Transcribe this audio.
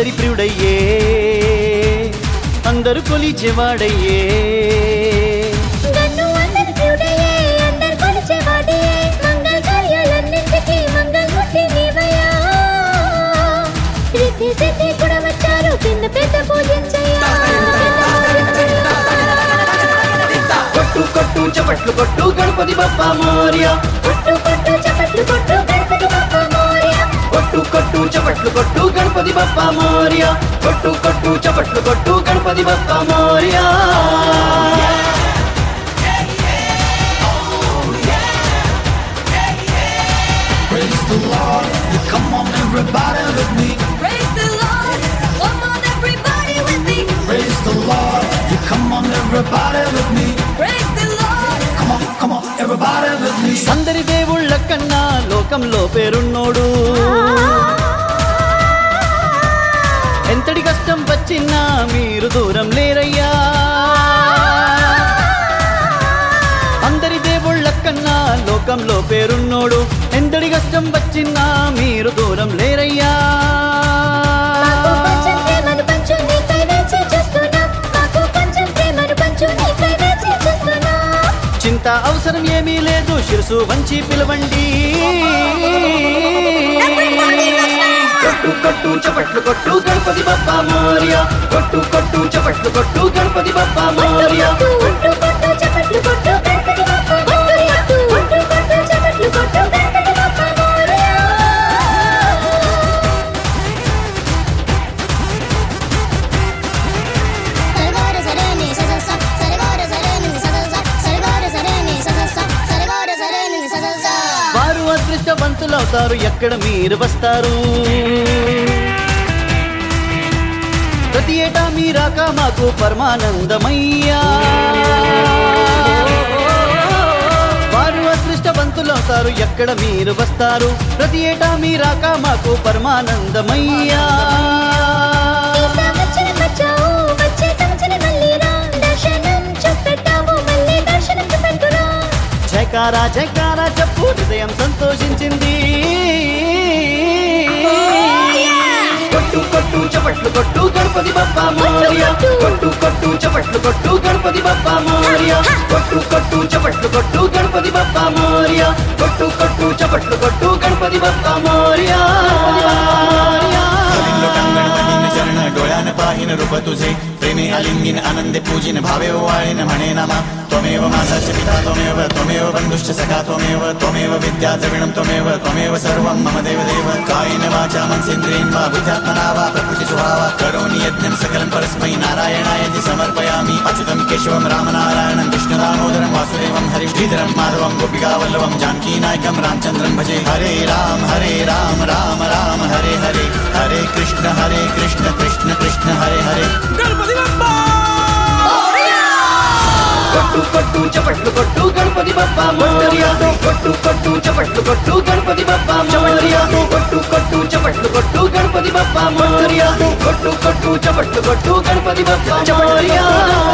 అందరి ప్రియుడయ్యే అందరు కొలిచేవాడయ్యే గన్ను అందరి ప్రియుడయ్యే, అందరు కొలిచేవాడే. మంగళ కార్యాలన్నింటికీ మంగళమూర్తి నీవయ్యా. రిద్ధి సిద్ధి కూడా వచ్చారు కింద పెద్ద పూజించయ్యా కొట్టు కొట్టు చపట్లు కొట్టు గణపతి బప్ప మోర్య కొట్టు కొట్టు చప్పట్లు కొట్టు గణపతి బప్ప మోరియా కొట్టు కొట్టు చపట్లు కొట్టు గణపతి బప్ప మోర్య కొట్టు కొట్టు చపట్లు కొట్టు Ganapati Bappa మోర్య Praise the Lord. Come on, everybody with me. Praise the Lord. You come on, everybody with me. Praise the Lord. Come on, come on, everybody with me. అందరి దేవుళ్ళ కన్నా లోకంలో పేరున్నోడు ఎంతటి కష్టం వచ్చినా మీరు దూరం లేరయ్యా అందరి దేవుళ్ళ కన్నా లోకంలో పేరున్నోడు ఎంతటి కష్టం వచ్చినా మీరు దూరం లేరయ్యా మాకు కొంచెం ప్రేమను పంచు నీపై వేచి చూస్తున్నాం మాకు కొంచెం ప్రేమను పంచు నీపై వేచి చూస్తున్నాం చింత అవసరం ఏమీ లేదు శిరసు వంచి పిలవండి కొట్టు కొట్టు చపట్లు కొట్టు గణపతి బప్ప మోర్య కొట్టు కొట్టు చపట్లు కొట్టు గణపతి బప్ప మోర్య కొట్టు కొట్టు చప్పట్లు కొట్టు గణపతి బప్ప మోరియా కొట్టు కొట్టు చప్పట్లు కొట్టు గణపతి బప్ప మోరియా సరిగోడ సరేని ససస సరిగోడ సరేని ససస సరిగోడ సరేని ససస సరిగోడ సరేని ససస వారు అదృష్టవంతులవుతారు ఎక్కడ మీరు వస్తారు ప్రతి ఏటా మీరాక మాకు పరమానందమయ్యా వారు అదృష్టవంతులవుతారు ఎక్కడ మీరు వస్తారు ప్రతి ఏటా మీరాక మాకు పరమానందమయ్యా ఈ సంవత్సరం వచ్చావు వచ్చే సంవత్సరం మళ్ళీ రా దర్శనం చూపెట్టావు మళ్ళీ దర్శనం చూపెట్టురా జయకారా జయకారా చెప్పు హృదయం సంతోషించింది కొట్టు కొట్టు చపట్లు కొట్టు గణపతి బప్ప మోర్య కొట్టు కొట్టు చపట్లు కొట్టు గణపతి బప్ప మోర్య కొట్టు కొట్టు చపట్లు కొట్టు గణపతి బప్ప మోర్య కొట్టు కొట్టు చపట్లు కొట్టు గణపతి బప్ప మోర్య लोकं गणपतीन चरण डोळ्यान पाहिन रूप तुझे प्रेमे आलिंगिन आनंदे पूजिन भावे वाळीन म्हणे नमा त्वमेव माझा च पिता त्वमेव त्वमेव बन्धुश्च सखा त्वमेव त्वमेव विद्या द्रविणं त्वमेव त्वमेव सर्वं मम देव देव कायेन वाचा मनसेन्द्रियेण वा बुद्ध्यात्मना वा प्रकृति स्वभावा करोमि यज्ञं सकलं परस्मै नारायणाय इति समर्पयामि अच्युतं केशवं रामनारायणं कृष्णदामोदरं वासुदेवं हरिश्रीधरं माधवं गोपिकावल्लभं जानकीनायकं रामचन्द्रं भजे हरे राम हरे राम राम राम हरे हरे हरे कृष्ण हरे कृष्ण कृष्ण कृष्ण हरे हरे కొట్టు కొట్టు చపట్లు కొట్టు గణపతి బప్ప మోర్య కొట్టు కొట్టు చపట్లు కొట్టు గణపతి బప్ప మోర్య కొట్టు కొట్టు చపట్లు కొట్టు గణపతి బప్ప మోర్య కొట్టు కొట్టు చపట్లు కొట్టు గణపతి బప్ప మోర్య